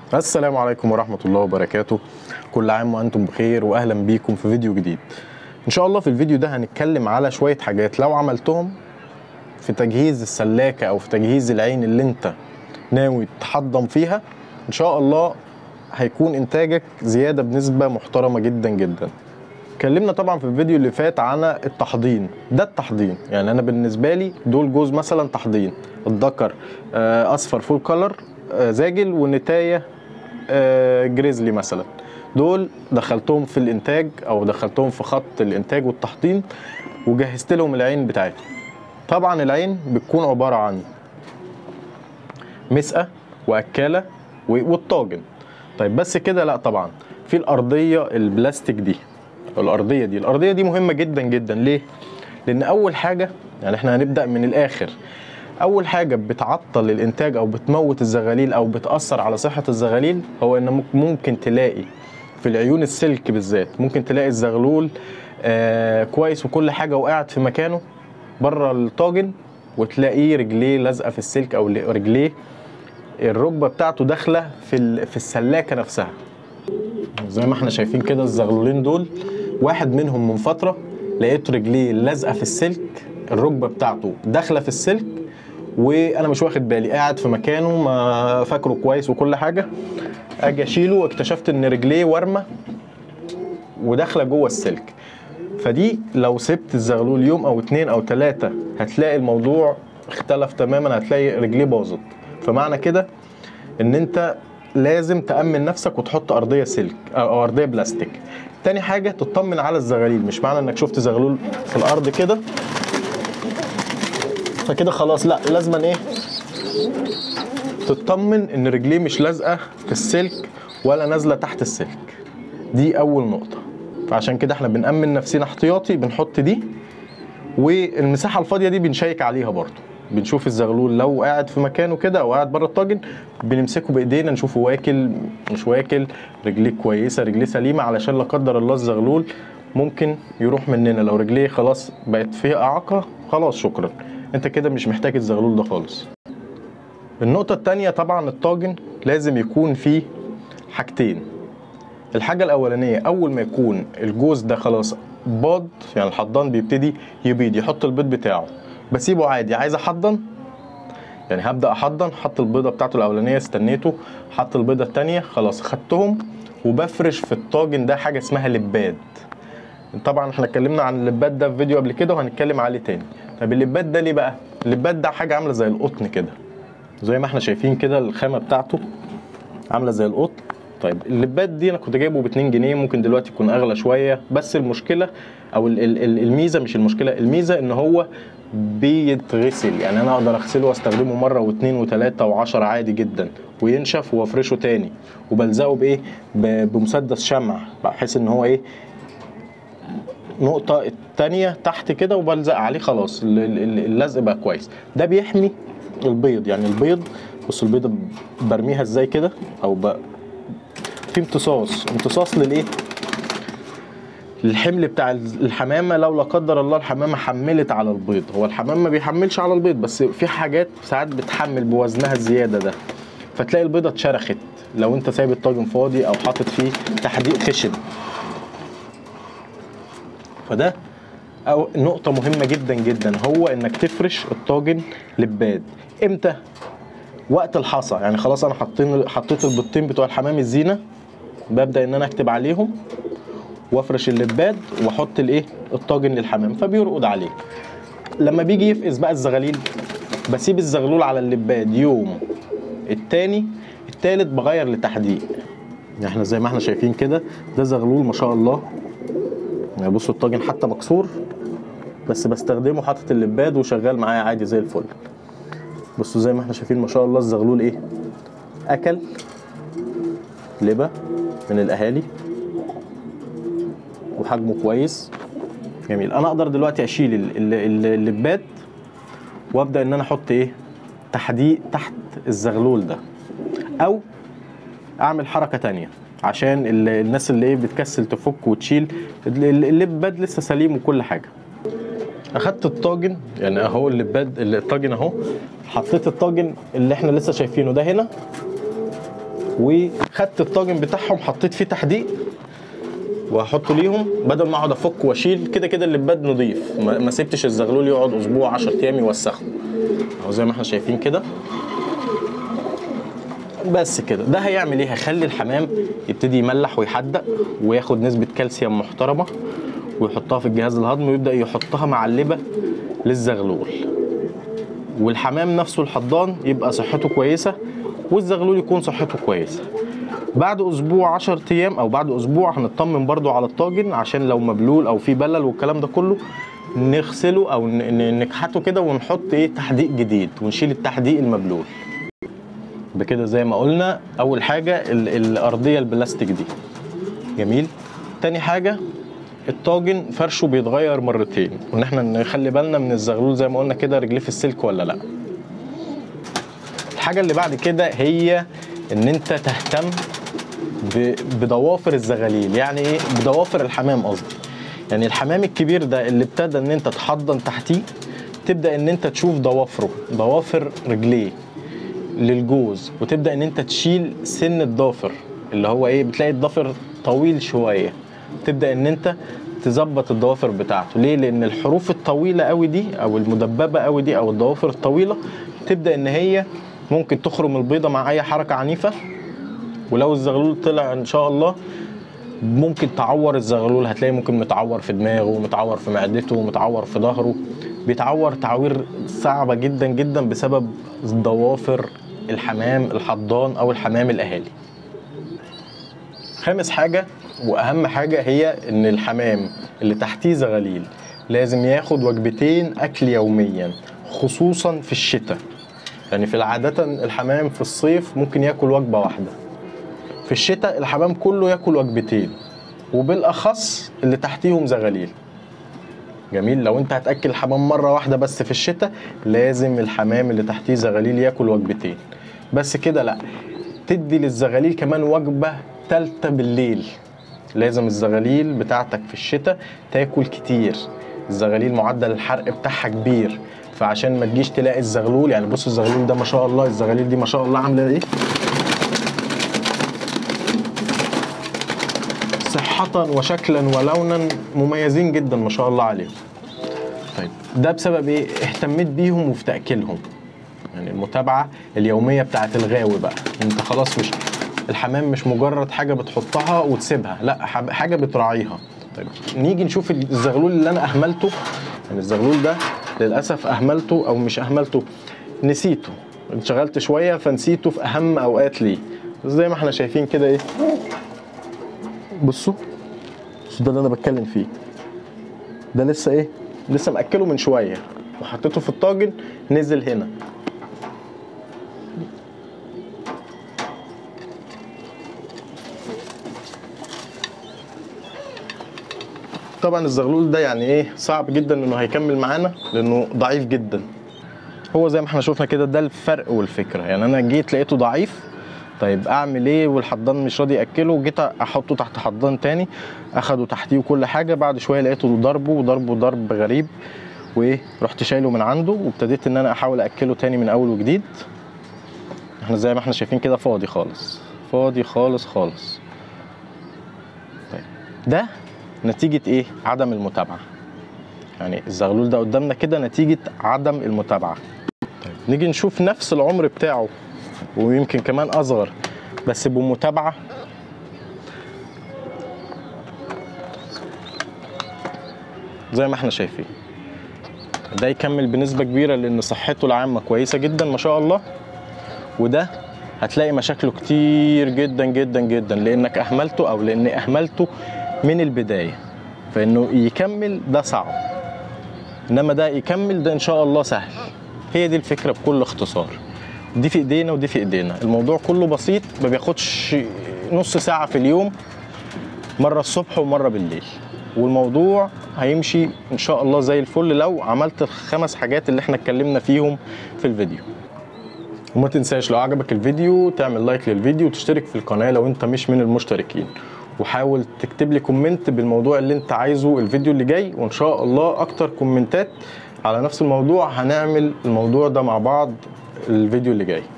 السلام عليكم ورحمة الله وبركاته كل عام وأنتم بخير وأهلا بيكم في فيديو جديد إن شاء الله في الفيديو ده هنتكلم على شوية حاجات لو عملتهم في تجهيز السلاكة أو في تجهيز العين اللي أنت ناوي تحضن فيها إن شاء الله هيكون إنتاجك زيادة بنسبة محترمة جدا جدا اتكلمنا طبعا في الفيديو اللي فات عن التحضين ده التحضين يعني انا بالنسبه لي دول جوز مثلا تحضين الذكر آه، اصفر فول كلر آه، زاجل والنتايه آه، جريزلي مثلا دول دخلتهم في الانتاج او دخلتهم في خط الانتاج والتحضين وجهزت لهم العين بتاعتهم طبعا العين بتكون عباره عن مسقه واكاله و- والطاجن طيب بس كده لا طبعا في الارضيه البلاستيك دي الارضيه دي الارضيه دي مهمه جدا جدا ليه لان اول حاجه يعني احنا هنبدا من الاخر اول حاجه بتعطل الانتاج او بتموت الزغاليل او بتاثر على صحه الزغاليل هو ان ممكن- ممكن تلاقي في العيون السلك بالذات ممكن تلاقي الزغلول آه كويس وكل حاجه وقاعد في مكانه بره الطاجن وتلاقيه رجليه لازقه في السلك او رجليه الركبه بتاعته داخله في ال- في السلاكه نفسها زي ما احنا شايفين كده الزغلولين دول واحد منهم من فتره لقيت رجليه لازقه في السلك الركبه بتاعته داخله في السلك وانا مش واخد بالي قاعد في مكانه ما فاكره كويس وكل حاجه اجي اشيله واكتشفت ان رجليه ورمه وداخله جوه السلك فدي لو سبت الزغلول يوم او اتنين او تلاتة هتلاقي الموضوع اختلف تماما هتلاقي رجليه باظت فمعنى كده ان انت لازم تأمن نفسك وتحط أرضية سلك أو أو أرضية بلاستيك. تاني حاجة تطمن على الزغاليل مش معنى إنك شفت زغلول في الأرض كده فكده خلاص لا لازما إيه تطمن إن رجليه مش لازقة في السلك ولا نازلة تحت السلك. دي أول نقطة. فعشان كده احنا بنأمن نفسنا احتياطي بنحط دي والمساحة الفاضية دي بنشيك عليها برضو بنشوف الزغلول لو قاعد في مكانه كده او قاعد بره الطاجن بنمسكه بايدينا نشوفه واكل مش واكل رجليه كويسه رجليه سليمه علشان لا قدر الله الزغلول ممكن يروح مننا لو رجليه خلاص بقت فيها اعاقه خلاص شكرا انت كده مش محتاج الزغلول ده خالص النقطة التانية طبعا الطاجن لازم يكون فيه حاجتين الحاجة الأولانية أول ما يكون الجوز ده خلاص باض يعني الحضان بيبتدي يبيض يحط البيض بتاعه بسيبه عادي عايز أحضن يعني هبدأ أحضن حط البيضة بتاعته الأولانية استنيته حط البيضة التانية خلاص خدتهم وبفرش في الطاجن ده حاجة اسمها لباد طبعا احنا اتكلمنا عن اللباد ده في فيديو قبل كده وهنتكلم عليه تاني طب اللباد ده ليه بقى؟ اللباد ده حاجة عاملة زي القطن كده زي ما احنا شايفين كده الخامة بتاعته عاملة زي القطن طيب اللبات دي انا كنت جايبه ب 2 جنيه ممكن دلوقتي يكون اغلى شويه بس المشكله او ال- ال- ال- الميزه مش المشكله الميزه ان هو بيتغسل يعني انا اقدر اغسله واستخدمه مره واثنين وثلاثه وعشرة عادي جدا وينشف وافرشه تاني وبلزقه بايه ب- بمسدس شمع بحيث ان هو ايه نقطة التانية تحت كده وبلزق عليه خلاص ال- ال- اللزق بقى كويس ده بيحمي البيض يعني البيض بصوا البيضة برميها ازاي كده او ب... في امتصاص امتصاص للايه الحمل بتاع الحمامه لو لا قدر الله الحمامه حملت على البيض هو الحمام ما بيحملش على البيض بس في حاجات ساعات بتحمل بوزنها الزياده ده فتلاقي البيضه اتشرخت لو انت سايب الطاجن فاضي او حاطط فيه تحديق خشن فده أو نقطة مهمة جدا جدا هو انك تفرش الطاجن لباد امتى؟ وقت الحصى يعني خلاص انا حاطين حطيت البيضتين بتوع الحمام الزينة ببدأ ان انا اكتب عليهم وافرش اللباد واحط الايه الطاجن للحمام فبيرقد عليه لما بيجي يفقس بقى الزغاليل بسيب الزغلول على اللباد يوم التاني التالت بغير لتحديق يعني احنا زي ما احنا شايفين كده ده زغلول ما شاء الله يعني بصوا الطاجن حتى مكسور بس بستخدمه حاطط اللباد وشغال معايا عادي زي الفل بصوا زي ما احنا شايفين ما شاء الله الزغلول ايه اكل لبة من الاهالي وحجمه كويس جميل انا اقدر دلوقتي اشيل ال- ال- ال- اللبات وابدا ان انا احط ايه تحديق تحت الزغلول ده او اعمل حركه تانية عشان ال- الناس اللي ايه بتكسل تفك وتشيل ال- ال- اللباد لسه سليم وكل حاجه اخدت الطاجن يعني اهو اللباد الطاجن اهو حطيت الطاجن اللي احنا لسه شايفينه ده هنا وخدت الطاجن بتاعهم حطيت فيه تحديق وهحطه ليهم بدل ما اقعد افك واشيل كده كده اللباد نضيف ما ما سبتش الزغلول يقعد اسبوع 10 ايام يوسخه اهو زي ما احنا شايفين كده بس كده ده هيعمل ايه هيخلي الحمام يبتدي يملح ويحدق وياخد نسبه كالسيوم محترمه ويحطها في الجهاز الهضمي ويبدا يحطها معلبه للزغلول والحمام نفسه الحضان يبقى صحته كويسه والزغلول يكون صحته كويسه بعد اسبوع 10 ايام او بعد اسبوع هنطمن برضو على الطاجن عشان لو مبلول او في بلل والكلام ده كله نغسله او ن- ن- نكحته كده ونحط ايه تحديق جديد ونشيل التحديق المبلول بكده زي ما قلنا اول حاجه ال- الارضيه البلاستيك دي جميل تاني حاجه الطاجن فرشه بيتغير مرتين وان احنا نخلي بالنا من الزغلول زي ما قلنا كده رجليه في السلك ولا لا الحاجه اللي بعد كده هي ان انت تهتم ب- بضوافر الزغاليل يعني ايه بضوافر الحمام قصدي يعني الحمام الكبير ده اللي ابتدى ان انت تحضن تحتيه تبدا ان انت تشوف ضوافره ضوافر رجليه للجوز وتبدا ان انت تشيل سن الضافر اللي هو ايه بتلاقي الضافر طويل شويه تبدا ان انت تظبط الضوافر بتاعته ليه لان الحروف الطويله قوي دي او المدببه قوي دي او الضوافر الطويله تبدا ان هي ممكن تخرم البيضه مع اي حركه عنيفه ولو الزغلول طلع ان شاء الله ممكن تعور الزغلول هتلاقي ممكن متعور في دماغه متعور في معدته متعور في ظهره بيتعور تعوير صعبة جدا جدا بسبب ضوافر الحمام الحضان او الحمام الاهالي خامس حاجة واهم حاجة هي ان الحمام اللي تحتيه زغاليل لازم ياخد وجبتين اكل يوميا خصوصا في الشتاء يعني في العادة الحمام في الصيف ممكن ياكل وجبة واحدة في الشتاء الحمام كله ياكل وجبتين وبالاخص اللي تحتيهم زغاليل جميل لو انت هتاكل الحمام مره واحده بس في الشتاء لازم الحمام اللي تحتيه زغاليل ياكل وجبتين بس كده لا تدي للزغاليل كمان وجبه تالته بالليل لازم الزغاليل بتاعتك في الشتاء تاكل كتير الزغاليل معدل الحرق بتاعها كبير فعشان ما تجيش تلاقي الزغلول يعني بص الزغلول ده ما شاء الله الزغاليل دي ما شاء الله عامله ايه صحة وشكلا ولونا مميزين جدا ما شاء الله عليهم. طيب ده بسبب ايه؟ اهتميت بيهم وفي تأكيلهم. يعني المتابعة اليومية بتاعت الغاوي بقى، انت خلاص مش الحمام مش مجرد حاجة بتحطها وتسيبها، لا حب- حاجة بتراعيها. طيب نيجي نشوف الزغلول اللي انا اهملته، يعني الزغلول ده للأسف اهملته او مش اهملته نسيته. انشغلت شوية فنسيته في أهم أوقات ليه. زي ما احنا شايفين كده ايه بصوا بصوا ده اللي انا بتكلم فيه ده لسه ايه لسه مأكله من شويه وحطيته في الطاجن نزل هنا طبعا الزغلول ده يعني ايه صعب جدا انه هيكمل معانا لانه ضعيف جدا هو زي ما احنا شفنا كده ده الفرق والفكره يعني انا جيت لقيته ضعيف طيب اعمل ايه والحضان مش راضي ياكله جيت احطه تحت حضان تاني اخده تحتيه وكل حاجه بعد شويه لقيته ضربه وضربه ضرب غريب وايه رحت شايله من عنده وابتديت ان انا احاول اكله تاني من اول وجديد احنا زي ما احنا شايفين كده فاضي خالص فاضي خالص خالص طيب ده نتيجه ايه عدم المتابعه يعني الزغلول ده قدامنا كده نتيجه عدم المتابعه طيب نيجي نشوف نفس العمر بتاعه ويمكن كمان اصغر بس بمتابعه زي ما احنا شايفين ده يكمل بنسبه كبيره لان صحته العامه كويسه جدا ما شاء الله وده هتلاقي مشاكله كتير جدا جدا جدا لانك اهملته او لاني اهملته من البدايه فانه يكمل ده صعب انما ده يكمل ده ان شاء الله سهل هي دي الفكره بكل اختصار دي في ايدينا ودي في ايدينا الموضوع كله بسيط ما بياخدش نص ساعه في اليوم مره الصبح ومره بالليل والموضوع هيمشي ان شاء الله زي الفل لو عملت الخمس حاجات اللي احنا اتكلمنا فيهم في الفيديو وما تنساش لو عجبك الفيديو تعمل لايك للفيديو وتشترك في القناه لو انت مش من المشتركين وحاول تكتب لي كومنت بالموضوع اللي انت عايزه الفيديو اللي جاي وان شاء الله اكتر كومنتات على نفس الموضوع هنعمل الموضوع ده مع بعض الفيديو اللي جاي